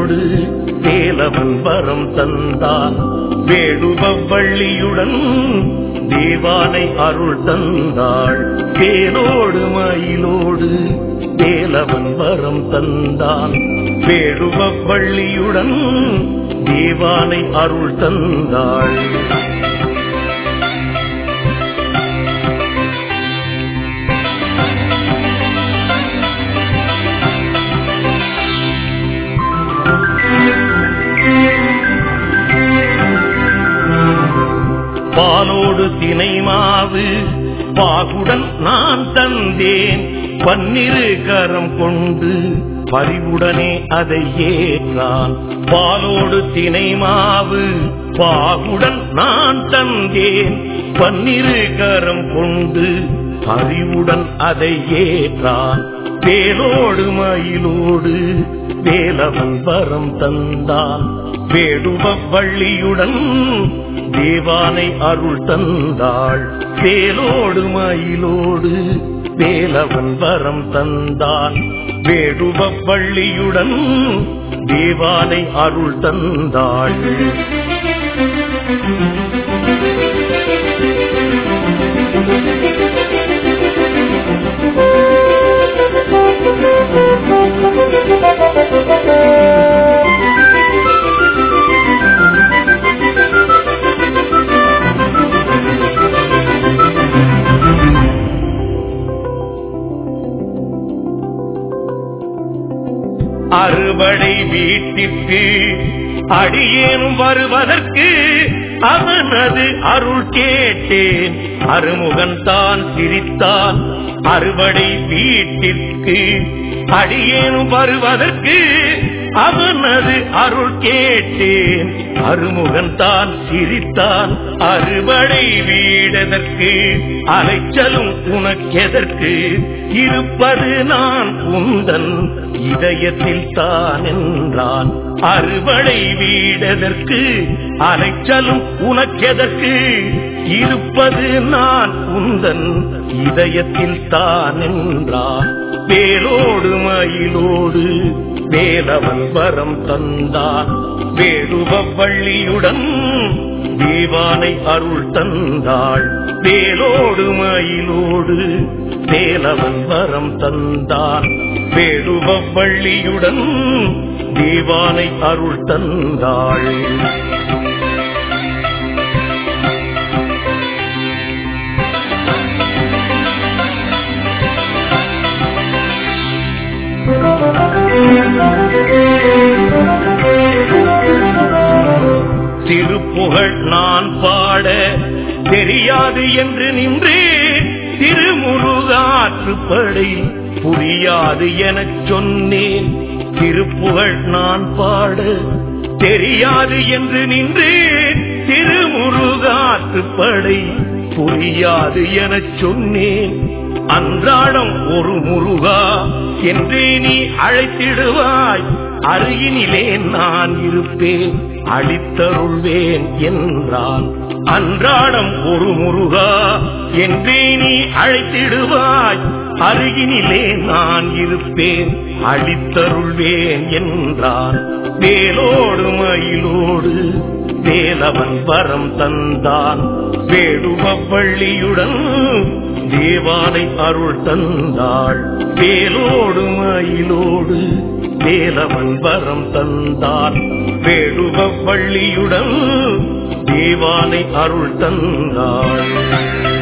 மயிலோடு வேலவன் வரம் தந்தான் வேடுவ வள்ளியுடன் தேவானை அருள் தந்தாள் வேலோடு மயிலோடு வேலவன் வரம் தந்தான் வேடுவ வள்ளியுடன் தேவானை அருள் தந்தாள் பாலோடு தினை மாவு பாகுடன் நான் தந்தேன் பன்னிரு கரம் கொண்டு பறிவுடனே அதை ஏற்றான் பாலோடு தினை மாவு பாகுடன் நான் தந்தேன் பன்னிரு கரம் கொண்டு அறிவுடன் அதை ஏற்றான் வேலோடு மயிலோடு வேலவன் வரம் தந்தான் வேடுவ வள்ளியுடன் தேவானை அருள் தந்தாள் வேலோடு மயிலோடு வேலவன் வரம் தந்தான் வேடுவ வள்ளியுடன் தேவானை அருள் தந்தாள் அறுவடை வீட்டிற்கு அடியேனும் வருவதற்கு அவனது அருள் கேட்டேன் அருமுகன் தான் சிரித்தான் அறுவடை வீட்டிற்கு அடியேனும் வருவதற்கு அவனது அருள் கேட்டேன் அருமுகன் தான் சிரித்தான் அறுவடை வீடதற்கு அலைச்சலும் உனக்கெதற்கு இருப்பது நான் உந்தன் இதயத்தில் தான் என்றான் அறுவடை வீடதற்கு அலைச்சலும் உனக்கெதற்கு இருப்பது நான் உந்தன் இதயத்தில் தான் என்றான் வேலோடு மயிலோடு வேலவன் வரம் தந்தான் வேடுவ வள்ளியுடன் தேவானை அருள் தந்தாள் வேலோடு மயிலோடு வேலவன் வரம் தந்தான் வேடுவ வள்ளியுடன் தேவானை அருள் தந்தாள் திருப்புகழ் நான் பாட தெரியாது என்று நின்றே திருமுருகாற்றுப்படை புரியாது எனச் சொன்னேன் திருப்புகழ் நான் பாட தெரியாது என்று நின்றேன் திருமுருகாற்றுப்படை புரியாது எனச் சொன்னேன் அன்றாடம் ஒரு முருகா என்றே நீ அழைத்திடுவாய் அருகினிலே நான் இருப்பேன் அளித்தருள்வேன் என்றான் அன்றாடம் ஒரு முருகா என்றே நீ அழைத்திடுவாய் அருகினிலே நான் இருப்பேன் அளித்தருள்வேன் என்றான் வேலோடு மயிலோடு வேலவன் வரம் தந்தான் வேடுவ வள்ளியுடன் தேவானை அருள் தந்தாள் வேலோடு மயிலோடு வேலவன் வரம் தந்தான் வேடுவ வள்ளியுடன் தேவானை அருள் தந்தாள்